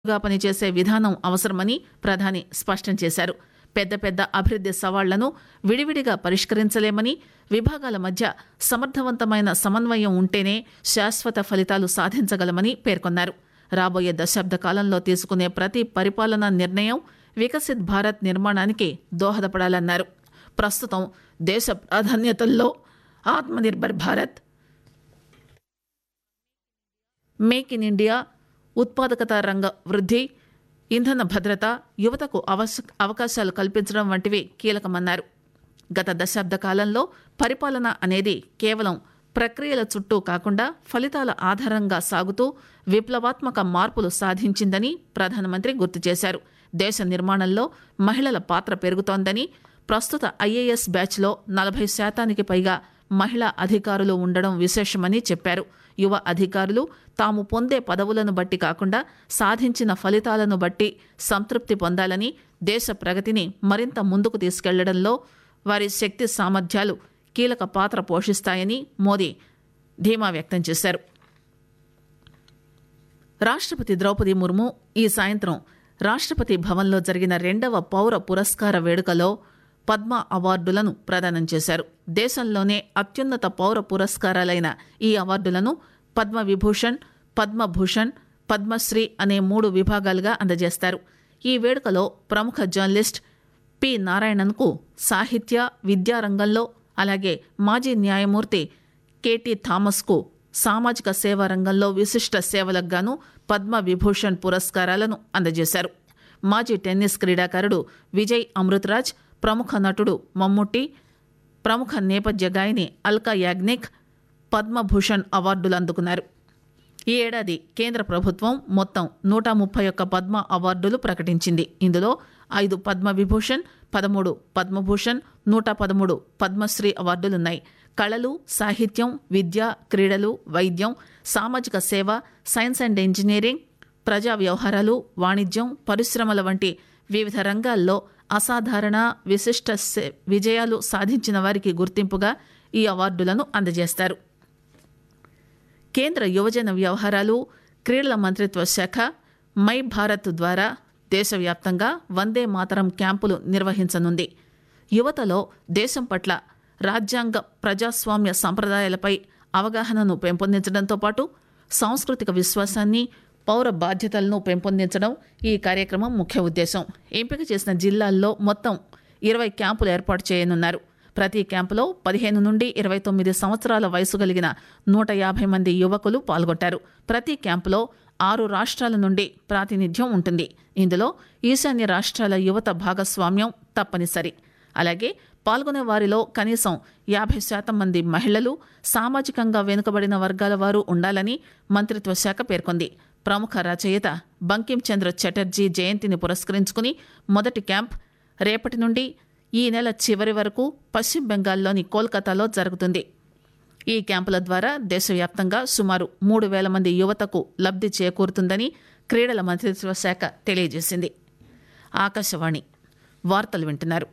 గా పనిచేసే విధానం అవసరమని ప్రధాని స్పష్టం చేశారు పెద్ద పెద్ద అభివృద్ది సవాళ్లను విడివిడిగా పరిష్కరించలేమని విభాగాల మధ్య సమర్థవంతమైన సమన్వయం ఉంటేనే శాశ్వత ఫలితాలు సాధించగలమని పేర్కొన్నారు రాబోయే దశాబ్ద కాలంలో తీసుకునే ప్రతి పరిపాలనా నిర్ణయం వికసిత్ భారత్ నిర్మాణానికి దోహదపడాలన్నారు ప్రస్తుతం దేశ ప్రాధాన్యతల్లో Atmanirbhar Bharat make in India ఉత్పాదకత రంగ వృద్ధి ఇంధన భద్రత యువతకు అవశ అవకాశాలు కల్పించడం వంటివి కీలకమన్నారు గత దశాబ్ద కాలంలో పరిపాలన అనేది కేవలం ప్రక్రియల చుట్టూ కాకుండా ఫలితాల ఆధారంగా సాగుతూ విప్లవాత్మక మార్పులు సాధించిందని ప్రధానమంత్రి గుర్తు చేశారు దేశ నిర్మాణంలో మహిళల పాత్ర పెరుగుతోందని ప్రస్తుత ఐఏఎస్ బ్యాచ్లో నలభై శాతానికి పైగా మహిళా అధికారులు ఉండడం విశేషమని చెప్పారు యువ అధికారులు తాము పొందే పదవులను బట్టి కాకుండా సాధించిన ఫలితాలను బట్టి సంతృప్తి పొందాలని దేశ ప్రగతిని మరింత ముందుకు తీసుకెళ్లడంలో వారి శక్తి సామర్థ్యాలు కీలక పాత్ర పోషిస్తాయని మోదీ ధీమా వ్యక్తం చేశారు రాష్ట్రపతి ద్రౌపది ముర్ము ఈ సాయంత్రం రాష్ట్రపతి భవన్లో జరిగిన రెండవ పౌర పురస్కార వేడుకలో పద్మ అవార్డులను ప్రదానం చేశారు దేశంలోనే అత్యున్నత పౌర పురస్కారాలైన ఈ అవార్డులను పద్మ విభూషణ్ పద్మభూషణ్ పద్మశ్రీ అనే మూడు విభాగాలుగా అందజేస్తారు ఈ వేడుకలో ప్రముఖ జర్నలిస్ట్ పి నారాయణన్కు సాహిత్య విద్యా రంగంలో అలాగే మాజీ న్యాయమూర్తి కెటి థామస్కు సామాజిక సేవా రంగంలో విశిష్ట సేవలకు గాను పద్మ విభూషణ్ పురస్కారాలను అందజేశారు మాజీ టెన్నిస్ క్రీడాకారుడు విజయ్ అమృతరాజ్ ప్రముఖ నటుడు మమ్ముట్టి ప్రముఖ నేపథ్య గాయని అల్కా యాగ్నిక్ పద్మభూషణ్ అవార్డులు అందుకున్నారు ఈ ఏడాది కేంద్ర ప్రభుత్వం మొత్తం నూట ముప్పై ఒక్క పద్మ అవార్డులు ప్రకటించింది ఇందులో ఐదు పద్మ విభూషణ్ పదమూడు పద్మభూషణ్ నూట పదమూడు పద్మశ్రీ అవార్డులున్నాయి కళలు సాహిత్యం విద్య క్రీడలు వైద్యం సామాజిక సేవ సైన్స్ అండ్ ఇంజనీరింగ్ ప్రజా వ్యవహారాలు వాణిజ్యం పరిశ్రమల వంటి వివిధ రంగాల్లో అసాధారణ విశిష్ట సే- విజయాలు సాధించిన వారికి గుర్తింపుగా ఈ అవార్డులను అందజేస్తారు కేంద్ర యువజన వ్యవహారాలు క్రీడల మంత్రిత్వ శాఖ మై భారత్ ద్వారా దేశవ్యాప్తంగా వందే మాతరం క్యాంపులు నిర్వహించనుంది యువతలో దేశం పట్ల రాజ్యాంగ ప్రజాస్వామ్య సంప్రదాయాలపై అవగాహనను పెంపొందించడంతో పాటు సాంస్కృతిక విశ్వాసాన్ని పౌర బాధ్యతలను పెంపొందించడం ఈ కార్యక్రమం ముఖ్య ఉద్దేశం ఎంపిక చేసిన జిల్లాల్లో మొత్తం ఇరవై క్యాంపులు ఏర్పాటు చేయనున్నారు ప్రతి క్యాంపులో పదిహేను నుండి ఇరవై తొమ్మిది సంవత్సరాల వయసు కలిగిన నూట యాభై మంది యువకులు పాల్గొంటారు ప్రతి క్యాంపులో ఆరు రాష్ట్రాల నుండి ప్రాతినిధ్యం ఉంటుంది ఇందులో ఈశాన్య రాష్ట్రాల యువత భాగస్వామ్యం తప్పనిసరి అలాగే పాల్గొనే వారిలో కనీసం యాభై శాతం మంది మహిళలు సామాజికంగా వెనుకబడిన వర్గాల వారు ఉండాలని మంత్రిత్వ శాఖ పేర్కొంది ప్రముఖ రచయిత బంకిం చంద్ర చటర్జీ జయంతిని పురస్కరించుకుని మొదటి క్యాంప్ రేపటి నుండి ఈ నెల చివరి వరకు పశ్చిమ బెంగాల్లోని కోల్కతాలో జరుగుతుంది ఈ క్యాంపుల ద్వారా దేశవ్యాప్తంగా సుమారు మూడు వేల మంది యువతకు లబ్ధి చేకూరుతుందని క్రీడల మంత్రిత్వ శాఖ తెలియజేసింది ఆకాశవాణి వార్తలు వింటున్నారు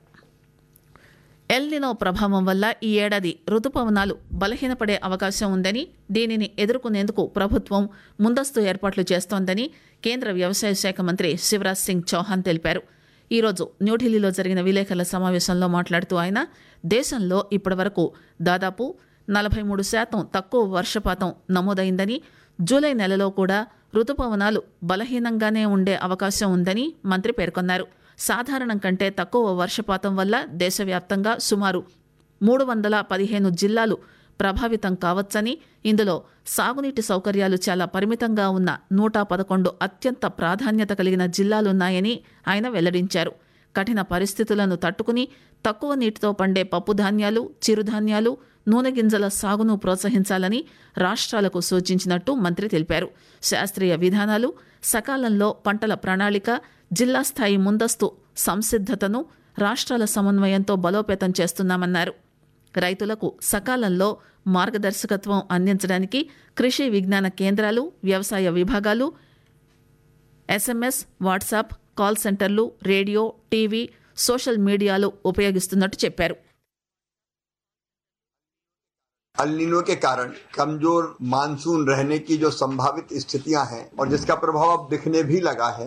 ఎల్నినో ప్రభావం వల్ల ఈ ఏడాది రుతుపవనాలు బలహీనపడే అవకాశం ఉందని దీనిని ఎదుర్కొనేందుకు ప్రభుత్వం ముందస్తు ఏర్పాట్లు చేస్తోందని కేంద్ర వ్యవసాయ శాఖ మంత్రి శివరాజ్ సింగ్ చౌహాన్ తెలిపారు ఈరోజు న్యూఢిల్లీలో జరిగిన విలేకరుల సమావేశంలో మాట్లాడుతూ ఆయన దేశంలో ఇప్పటివరకు దాదాపు నలభై మూడు శాతం తక్కువ వర్షపాతం నమోదైందని జూలై నెలలో కూడా రుతుపవనాలు బలహీనంగానే ఉండే అవకాశం ఉందని మంత్రి పేర్కొన్నారు సాధారణం కంటే తక్కువ వర్షపాతం వల్ల దేశవ్యాప్తంగా సుమారు మూడు వందల పదిహేను జిల్లాలు ప్రభావితం కావచ్చని ఇందులో సాగునీటి సౌకర్యాలు చాలా పరిమితంగా ఉన్న నూట పదకొండు అత్యంత ప్రాధాన్యత కలిగిన జిల్లాలున్నాయని ఆయన వెల్లడించారు కఠిన పరిస్థితులను తట్టుకుని తక్కువ నీటితో పండే పప్పుధాన్యాలు చిరుధాన్యాలు నూనె గింజల సాగును ప్రోత్సహించాలని రాష్ట్రాలకు సూచించినట్టు మంత్రి తెలిపారు శాస్త్రీయ విధానాలు సకాలంలో పంటల ప్రణాళిక జిల్లా స్థాయి ముందస్తు సంసిద్ధతను రాష్ట్రాల సమన్వయంతో బలోపేతం చేస్తున్నామన్నారు రైతులకు సకాలంలో మార్గదర్శకత్వం అందించడానికి కృషి విజ్ఞాన కేంద్రాలు వ్యవసాయ విభాగాలు ఎస్ఎంఎస్ వాట్సాప్ కాల్ సెంటర్లు రేడియో టీవీ సోషల్ మీడియాలు ఉపయోగిస్తున్నట్టు చెప్పారు अलिनो के कारण कमजोर मानसून रहने की जो संभावित स्थितियां हैं और जिसका प्रभाव अब दिखने भी लगा है